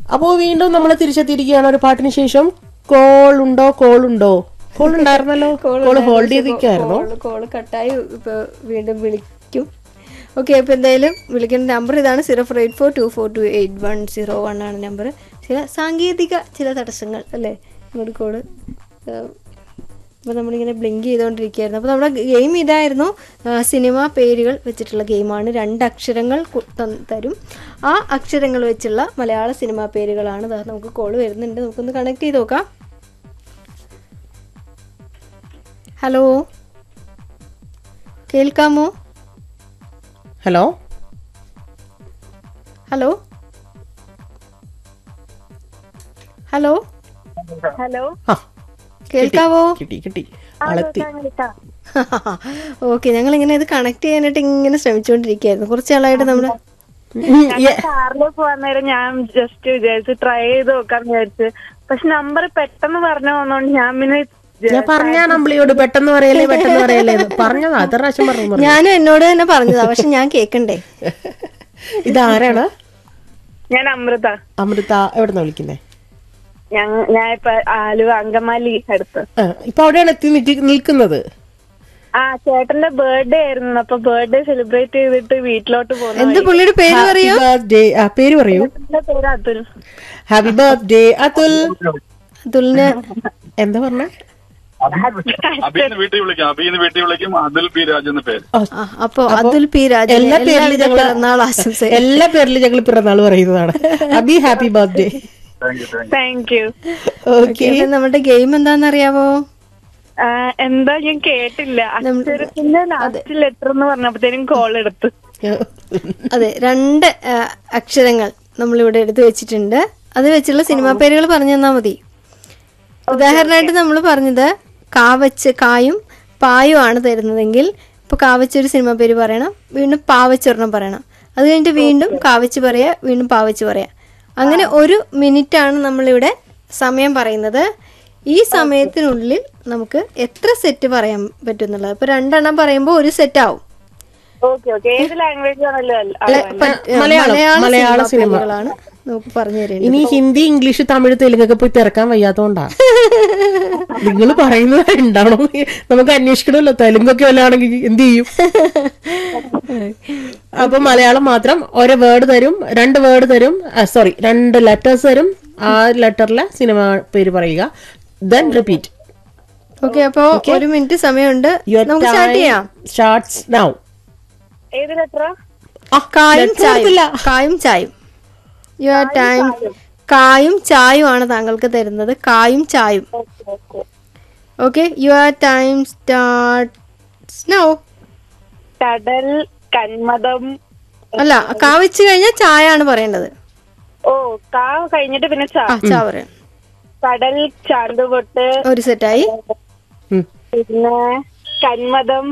അപ്പോ വീണ്ടും നമ്മൾ തിരിച്ചെത്തിയിരിക്കുകയാണ് ഒരു പാട്ടിന് ശേഷം കോൾ ഉണ്ടോ കോൾ ഉണ്ടോ കോൾ ഉണ്ടായിരുന്നല്ലോ കോൾ ഹോൾഡ് ചെയ്തിരിക്കായിരുന്നു കോള് കട്ടായി ഇപ്പൊ വീണ്ടും വിളിക്കും ഓക്കെ അപ്പൊ എന്തായാലും വിളിക്കേണ്ട നമ്പർ ഇതാണ് zero four eight four two four two eight one zero one ആണ് നമ്പർ ചില സാങ്കേതിക ചില തടസ്സങ്ങൾ അല്ലേ ഇങ്ങോട്ട് കോള് അപ്പോൾ നമ്മളിങ്ങനെ ബ്ലിങ്ക് ചെയ്തുകൊണ്ടിരിക്കുകയായിരുന്നു അപ്പോൾ നമ്മുടെ ഗെയിം ഇതായിരുന്നു ആ, സിനിമ പേരുകൾ വെച്ചിട്ടുള്ള ഗെയിമാണ് രണ്ട് അക്ഷരങ്ങൾ കു- തന്ന് തരും ആ അക്ഷരങ്ങൾ വെച്ചുള്ള മലയാള സിനിമാ പേരുകളാണ് ദാ നമുക്ക് കോള് വരുന്നുണ്ട് നമുക്കൊന്ന് കണക്ട് ചെയ്ത് നോക്കാം ഹലോ കേൾക്കാമോ ഹലോ ഹലോ ഹലോ ഹലോ ആ കേൾക്കാവോ കിട്ടി കിട്ടി ആളെത്തി ഓക്കെ ഞങ്ങൾ ഇങ്ങനെ ഇത് കണക്ട് ചെയ്യാനായിട്ട് ഇങ്ങനെ ശ്രമിച്ചുകൊണ്ടിരിക്കുകയായിരുന്നു കുറച്ച് നാളായിട്ട് നമ്മുടെ ഉം, കാറിൽ പോവാൻ നേരം ഞാൻ ജസ്റ്റ് വിചാരിച്ചു ട്രൈ ചെയ്ത് നോക്കാന്ന് വിചാരിച്ചു പക്ഷെ നമ്പർ പെട്ടെന്ന് പറഞ്ഞു വന്നോണ്ട് ഞാൻ പിന്നെ ഞാൻ പറഞ്ഞ നമ്പിളിയോട് പെട്ടെന്ന് പറയല്ലേ പെട്ടെന്ന് പറയല്ലേ എന്ന്. പറഞ്ഞതാ എത്ര പ്രാവശ്യം പറഞ്ഞു പറഞ്ഞു. ഞാനും എന്നോട് തന്നെ പറഞ്ഞതാ പക്ഷെ ഞാൻ കേൾക്കണ്ടേ ഇതാരാണ് ഞാൻ അമൃത അമൃത എവിടുന്ന വിളിക്കുന്നേ ഞാൻ ഞാൻ ഇപ്പൊ ആലുവ അങ്കമാലി അടുത്ത് ആ, ഇപ്പൊ അവിടെയാണ് എത്തി നിൽക്കി- നിൽക്കുന്നത് ആ ചേട്ടന്റെ ബർത്ത്ഡേ ആയിരുന്നു അപ്പൊ ബർത്ത്ഡേ സെലിബ്രേറ്റ് ചെയ്തിട്ട് വീട്ടിലോട്ട് പോകുന്നു എന്ത് പുള്ളിയുടെ പേര് പറയൂ ബർത്ത്ഡേ ആ പേര് പറയൂ എന്റെ പേര് അതുൽ ഹാപ്പി ബർത്ത്ഡേ അതുൽ അതുലിന് എന്താ പറഞ്ഞേ അബീന്ന് വീട്ടിൽ വിളിക്കും അബീന്ന് വീട്ടിൽ വിളിക്കും അതുൽ പി രാജ് എന്ന പേര് ഓ, ആ, അപ്പൊ അതുൽ പി രാജൻ എല്ലാ പേരിലും എല്ലാവിധ ഞങ്ങൾ പിറന്നാൾ ആശംസ എല്ലാ പേരിലും ഞങ്ങൾ പിറന്നാൾ പറയുന്നതാണ് Abi happy birthday thank you thank thank you okay നമ്മുടെ ഗെയിം എന്താണെന്നറിയാവോ എന്താ ഞാൻ കേട്ടില്ല അക്ഷരത്തിന്റെ ലാസ്റ്റ് ലെറ്റർ എന്ന് പറഞ്ഞപ്പോഴത്തേനും കോൾ എടുത്തു അതെ രണ്ട് ആ, അക്ഷരങ്ങൾ നമ്മളിവിടെ എടുത്തു വെച്ചിട്ടുണ്ട് അത് വെച്ചുള്ള സിനിമാ പേരുകൾ പറഞ്ഞു തന്നാൽ മതി ഉദാഹരണമായിട്ട് നമ്മൾ പറഞ്ഞത് കാവച്ച് കായും പായും ആണ് തരുന്നതെങ്കിൽ ഇപ്പൊ കാവച്ച് ഒരു സിനിമാ പേര് പറയണം വീണ്ടും പാവച്ച് ഒരെണ്ണം പറയണം അത് കഴിഞ്ഞിട്ട് വീണ്ടും കാവച്ച് പറയാ വീണ്ടും പാവച്ച് പറയാ അങ്ങനെ ഒരു മിനിറ്റ് ആണ് നമ്മളിവിടെ സമയം പറയുന്നത് ഈ സമയത്തിനുള്ളിൽ നമുക്ക് എത്ര സെറ്റ് പറയാൻ പറ്റും എന്നുള്ളത് ഇപ്പൊ രണ്ടെണ്ണം പറയുമ്പോൾ ഒരു സെറ്റ് ആവും ഓക്കെ ഓക്കെ ഏത് ലാംഗ്വേജ് ആണല്ലോ അല്ല മലയാളം മലയാള സിനിമ പേരുകളാണ് നമുക്ക് പറഞ്ഞു തരുന്നത് ഇനി ഹിന്ദി ഇംഗ്ലീഷ് തമിഴ് തെലുങ്കൊക്കെ പോയി തിരക്കാൻ വയ്യാത്തോണ്ടാ നിങ്ങൾ പറയുന്നത് ഉണ്ടാണോ നമുക്ക് അന്വേഷിക്കണമല്ലോ തെലുങ്കൊക്കെ വല്ലതാണെങ്കിൽ എന്ത് ചെയ്യും അപ്പൊ മലയാളം മാത്രം ഒരു വേർഡ് തരും രണ്ട് വേർഡ് തരും സോറി രണ്ട് ലെറ്റേഴ്സ് തരും ആ ലെറ്ററിലെ സിനിമ പേര് പറയുക ദെൻ റിപ്പീറ്റ് ഓക്കെ അപ്പോ ഒരു മിനിറ്റ് സമയമുണ്ട് നമുക്ക് സ്റ്റാർട്ട് ചെയ്യാം സ്റ്റാർട്ട്സ് നൗ ഏത് ലെറ്ററാ കായും ചായും കായും ചായും യുവർ ടൈം കായും ചായും ആണ് താങ്കൾക്ക് തരുന്നത് കായും ചായും okay your time start now കടൽ കന്മതം അല്ല കാ വെച്ച് കഴിഞ്ഞാൽ ചായ ആണ് പറയേണ്ടത് ഓ കാ കഴിഞ്ഞിട്ട് പിന്നെ ചാ ആ ചാ പറയാം കടൽ ചാന്തുപൊട്ട് ഒരു സെറ്റായി പിന്നെ കന്മതം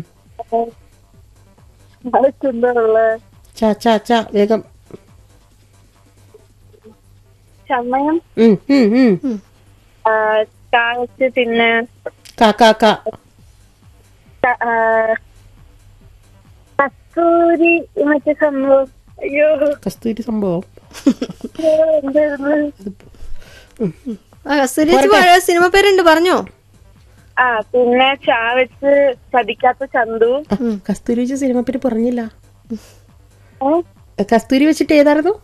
എന്താ ചാ ചാ ചാ വേഗം സമയം ഉം, ഉം, ഉം. ആ, കാച്ച് പിന്നെ കാ കാ കാ ക- ആ, കസ്തൂരി മറ്റേ സംഭവം അയ്യോ കസ്തൂരി സംഭവം എന്തായിരുന്നു ആ സുരേഷ് പഴയ സിനിമ പേരുണ്ട് പറഞ്ഞോ ആ പിന്നെ ചാ വെച്ച് ചതിക്കാത്ത ചന്തു ആ, കസ്തൂരി വെച്ച സിനിമ പേര് പറഞ്ഞില്ല ഏ? കസ്തൂരി വെച്ചിട്ട് ഏതായിരുന്നു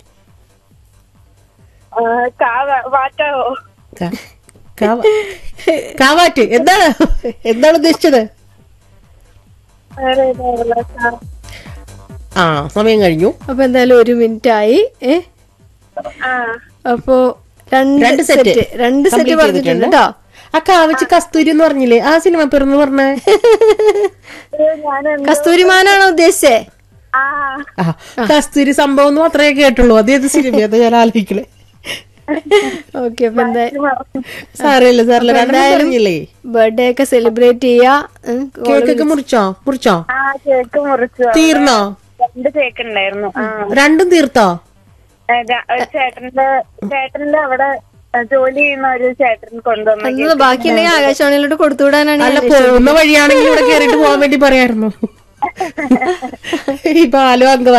ആ, കാ വ- വാറ്റാവോ കാ- കാവ- കാവാറ്റ് എന്താണ് എന്താണ് ഉദ്ദേശിച്ചത് വേറെ ഏതാ ഉള്ളെ? കാ- ആ സമയം കഴിഞ്ഞു അപ്പൊ എന്തായാലും ഒരു മിനിറ്റ് ആയി ഏ ആ അപ്പോ രണ്ട് രണ്ട് സെറ്റ് സെറ്റ് രണ്ട് സെറ്റ് പറഞ്ഞിട്ടുണ്ട് കേട്ടോ ആ കാവച്ച് കസ്തൂരി എന്ന് പറഞ്ഞില്ലേ ആ സിനിമ പേരെന്ന് പറഞ്ഞേ അയ്യോ, ഞാൻ കസ്തൂരിമാനാണോ ഉദ്ദേശിച്ചേ ആ ആ കസ്തൂരി സംഭവം എന്ന് മാത്രമേ കേട്ടുള്ളൂ അതേത് സിനിമ അത് ഞാൻ ആലോചിക്കണേ ഓക്കെ അപ്പൊ എന്തായാലും സാരമില്ല സാറില്ല രണ്ടായാലും പറഞ്ഞില്ലേ ബർത്ത്ഡേ ഒക്കെ സെലിബ്രേറ്റ് ചെയ്യാ ഉം, കേക്കൊക്കെ മുറിച്ചോ മുറിച്ചോ ആ കേക്ക് മുറിച്ചു തീർന്നോ രണ്ട് കേക്ക് ഉണ്ടായിരുന്നു ആ രണ്ടും തീർത്തോ ഏ, ര- ഒരു ചേട്ടന്റെ ചേട്ടന്റെ അവിടെ ഏ, ജോലി ചെയ്യുന്ന ഒരു ചേട്ടൻ കൊണ്ടുവന്ന അന്ന് ബാക്കിയുണ്ടെങ്കിൽ ആകാശവാണിയിലോട്ട് കൊടുത്തുവിടാനാണ് അല്ല ഞാൻ പോകുന്ന വഴിയാണെങ്കിൽ ഇവിടെ കയറിയിട്ട് പോകാൻ വേണ്ടി പറയായിരുന്നു ഇപ്പൊ ആലോ അങ്ക